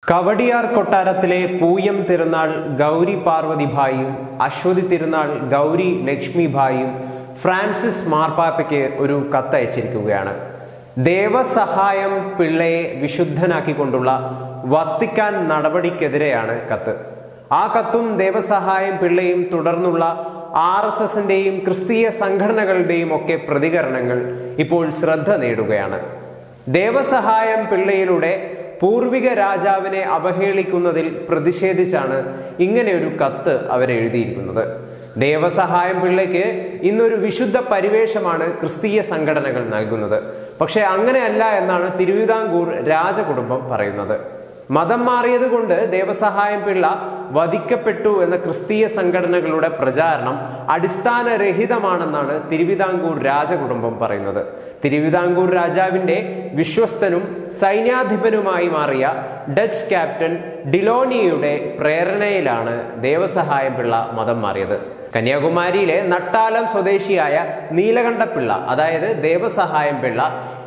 കവടിയാർ കൊട്ടാരത്തിലെ പൂയം തിരുനാൾ ഗൗരി പാർവതി ഭായിയും അശ്വതി തിരുനാൾ ഗൗരി ലക്ഷ്മി ഭായിയും ഫ്രാൻസിസ് മാർപ്പാപ്പയ്ക്ക് ഒരു കത്തയച്ചിരിക്കുകയാണ് ദേവസഹായം പിള്ളയെ വിശുദ്ധനാക്കിക്കൊണ്ടുള്ള വത്തിക്കാൻ നടപടിക്കെതിരെയാണ് കത്ത് ആ കത്തും ദേവസഹായം പിള്ളയും തുടർന്നുള്ള ആർ എസ് എസിന്റെയും ക്രിസ്തീയ സംഘടനകളുടെയും ഒക്കെ പ്രതികരണങ്ങൾ ഇപ്പോൾ ശ്രദ്ധ നേടുകയാണ് ദേവസഹായം പിള്ളയിലൂടെ പൂർവിക രാജാവിനെ അവഹേളിക്കുന്നതിൽ പ്രതിഷേധിച്ചാണ് ഇങ്ങനെ ഒരു കത്ത് അവരെഴുതിയിരിക്കുന്നത് ദേവസഹായം പിള്ളയ്ക്ക് ഇന്നൊരു വിശുദ്ധ പരിവേഷമാണ് ക്രിസ്തീയ സംഘടനകൾ നൽകുന്നത് പക്ഷെ അങ്ങനെയല്ല എന്നാണ് തിരുവിതാംകൂർ രാജകുടുംബം പറയുന്നത് മതം മാറിയത് കൊണ്ട് ദേവസഹായം പിള്ള വധിക്കപ്പെട്ടു എന്ന ക്രിസ്തീയ സംഘടനകളുടെ പ്രചാരണം അടിസ്ഥാനരഹിതമാണെന്നാണ് തിരുവിതാംകൂർ രാജകുടുംബം പറയുന്നത് തിരുവിതാംകൂർ രാജാവിന്റെ വിശ്വസ്തനും സൈന്യാധിപനുമായി മാറിയ ഡച്ച് ക്യാപ്റ്റൻ ഡിലോണിയുടെ പ്രേരണയിലാണ് ദേവസഹായം പിള്ള മതം മാറിയത് കന്യാകുമാരിയിലെ നട്ടാലം സ്വദേശിയായ നീലകണ്ഠപിള്ള അതായത് ദേവസഹായം പിള്ള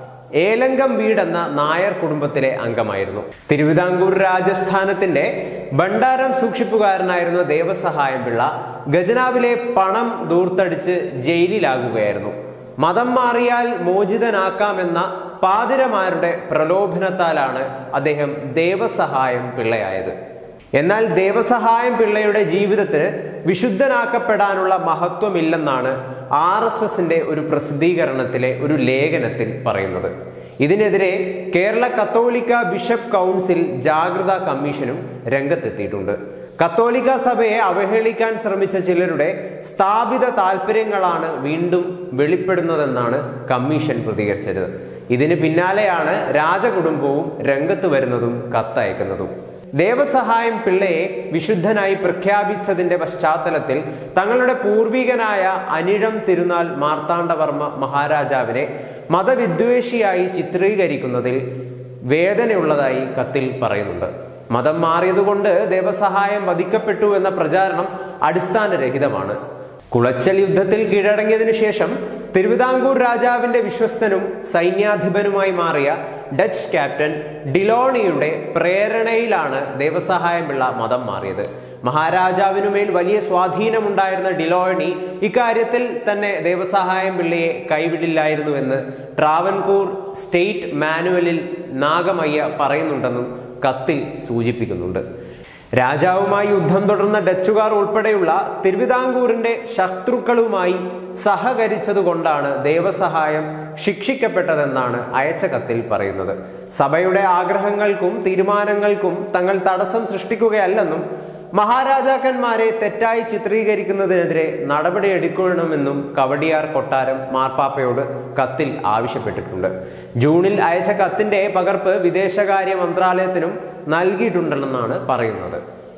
ഏലങ്കം വീടെന്ന നായർ കുടുംബത്തിലെ അംഗമായിരുന്നു തിരുവിതാംകൂർ രാജസ്ഥാനത്തിന്റെ ഭണ്ഡാരം സൂക്ഷിപ്പുകാരനായിരുന്ന ദേവസഹായം പിള്ള ഖജനാവിലെ പണം ദൂർത്തടിച്ച് ജയിലിലാകുകയായിരുന്നു മതം മാറിയാൽ മോചിതനാക്കാമെന്ന പാതിരമാരുടെ പ്രലോഭനത്താലാണ് അദ്ദേഹം ദേവസഹായം പിള്ളയായത് എന്നാൽ ദേവസഹായം പിള്ളയുടെ ജീവിതത്തിന് വിശുദ്ധനാക്കപ്പെടാനുള്ള മഹത്വമില്ലെന്നാണ് ആർ എസ് എസിന്റെ ഒരു പ്രസിദ്ധീകരണത്തിലെ ഒരു ലേഖനത്തിൽ പറയുന്നത് ഇതിനെതിരെ കേരള കത്തോലിക്ക ബിഷപ്പ് കൗൺസിൽ ജാഗ്രതാ കമ്മീഷനും രംഗത്തെത്തിയിട്ടുണ്ട് കത്തോലിക്ക സഭയെ അവഹേളിക്കാൻ ശ്രമിച്ച ചിലരുടെ സ്ഥാപിത താല്പര്യങ്ങളാണ് വീണ്ടും വെളിപ്പെടുന്നതെന്നാണ് കമ്മീഷൻ പ്രതികരിച്ചത് ഇതിന് പിന്നാലെയാണ് രാജകുടുംബവും രംഗത്ത് വരുന്നതും കത്തയക്കുന്നതും ദേവസഹായം പിള്ളയെ വിശുദ്ധനായി പ്രഖ്യാപിച്ചതിന്റെ പശ്ചാത്തലത്തിൽ തങ്ങളുടെ പൂർവികനായ അനിഴം തിരുനാൾ മാർത്താണ്ഡവർമ്മ മഹാരാജാവിനെ മതവിദ്വേഷിയായി ചിത്രീകരിക്കുന്നതിൽ വേദനയുള്ളതായി കത്തിൽ പറയുന്നുണ്ട് മതം മാറിയതുകൊണ്ട് ദേവസഹായം വധിക്കപ്പെട്ടു എന്ന പ്രചാരണം അടിസ്ഥാനരഹിതമാണ് കുളച്ചൽ യുദ്ധത്തിൽ കീഴടങ്ങിയതിനു ശേഷം തിരുവിതാംകൂർ രാജാവിന്റെ വിശ്വസ്തനും സൈന്യാധിപനുമായി മാറിയ ഡച്ച് ക്യാപ്റ്റൻ ഡിലോണിയുടെ പ്രേരണയിലാണ് ദേവസഹായം പിള്ള മതം മാറിയത് മഹാരാജാവിനുമേൽ വലിയ സ്വാധീനമുണ്ടായിരുന്ന ഡിലോണി ഇക്കാര്യത്തിൽ തന്നെ ദേവസഹായം പിള്ളയെ കൈവിടില്ലായിരുന്നുവെന്ന് ട്രാവൻകൂർ സ്റ്റേറ്റ് മാനുവലിൽ നാഗമയ്യ പറയുന്നുണ്ടെന്നും കത്തിൽ സൂചിപ്പിക്കുന്നുണ്ട് രാജാവുമായി യുദ്ധം തുടർന്ന ഡച്ചുകാർ ഉൾപ്പെടെയുള്ള തിരുവിതാംകൂറിന്റെ ശത്രുക്കളുമായി സഹകരിച്ചതുകൊണ്ടാണ് ദേവസഹായം ശിക്ഷിക്കപ്പെട്ടതെന്നാണ് അയച്ച കത്തിൽ പറയുന്നത് സഭയുടെ ആഗ്രഹങ്ങൾക്കും തീരുമാനങ്ങൾക്കും തങ്ങൾ തടസ്സം സൃഷ്ടിക്കുകയല്ലെന്നും മഹാരാജാക്കന്മാരെ തെറ്റായി ചിത്രീകരിക്കുന്നതിനെതിരെ നടപടിയെടുക്കണമെന്നും കവടിയാർ കൊട്ടാരം മാർപ്പാപ്പയോട് കത്തിൽ ആവശ്യപ്പെട്ടിട്ടുണ്ട് ജൂണിൽ അയച്ച കത്തിന്റെ പകർപ്പ് വിദേശകാര്യ മന്ത്രാലയത്തിനും നൽകിയിട്ടുണ്ടെന്നാണ് പറയുന്നത്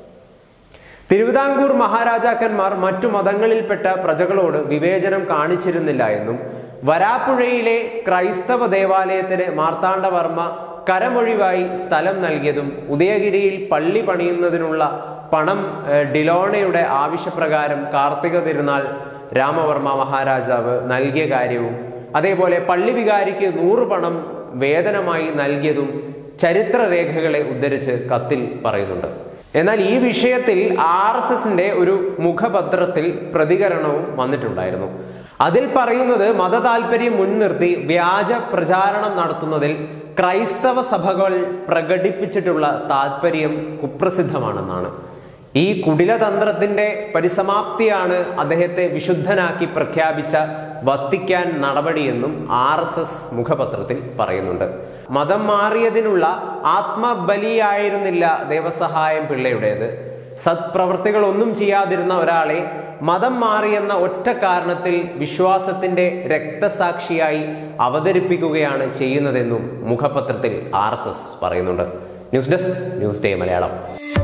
തിരുവിതാംകൂർ മഹാരാജാക്കന്മാർ മറ്റു മതങ്ങളിൽപ്പെട്ട പ്രജകളോട് വിവേചനം കാണിച്ചിരുന്നില്ല എന്നും വരാപ്പുഴയിലെ ക്രൈസ്തവ ദേവാലയത്തിന് മാർത്താണ്ഡവർമ്മ കരമൊഴിവായി സ്ഥലം നൽകിയതും ഉദയഗിരിയിൽ പള്ളി പണിയുന്നതിനുള്ള പണം ഏഹ്, ഡിലോണയുടെ ആവശ്യപ്രകാരം കാർത്തിക തിരുനാൾ രാമവർമ്മ മഹാരാജാവ് നൽകിയ കാര്യവും അതേപോലെ പള്ളി വികാരിക്ക് നൂറ് പണം വേതനമായി നൽകിയതും ചരിത്രരേഖകളെ ഉദ്ധരിച്ച് കത്തിൽ പറയുന്നുണ്ട് എന്നാൽ ഈ വിഷയത്തിൽ ആർ എസ് എസിന്റെ ഒരു മുഖപത്രത്തിൽ പ്രതികരണവും വന്നിട്ടുണ്ടായിരുന്നു അതിൽ പറയുന്നത് മതതാൽപര്യം മുൻനിർത്തി വ്യാജ പ്രചാരണം നടത്തുന്നതിൽ ക്രൈസ്തവ സഭകൾ പ്രകടിപ്പിച്ചിട്ടുള്ള താല്പര്യം കുപ്രസിദ്ധമാണെന്നാണ് ഈ കുടിലതന്ത്രത്തിന്റെ പരിസമാപ്തിയാണ് അദ്ദേഹത്തെ വിശുദ്ധനാക്കി പ്രഖ്യാപിച്ച വത്തിക്കാൻ നടപടിയെന്നും ആർ എസ് എസ് മുഖപത്രത്തിൽ പറയുന്നുണ്ട് മതം മാറിയതിനുള്ള ആത്മബലിയായിരുന്നില്ല ദേവസഹായം പിള്ളയുടേത് സത്പ്രവർത്തികൾ ഒന്നും ചെയ്യാതിരുന്ന ഒരാളെ മതം മാറിയെന്ന ഒറ്റ കാരണത്തിൽ വിശ്വാസത്തിന്റെ രക്തസാക്ഷിയായി അവതരിപ്പിക്കുകയാണ് ചെയ്യുന്നതെന്നും മുഖപത്രത്തിൽ ആർ പറയുന്നുണ്ട് news desk news day Malayalam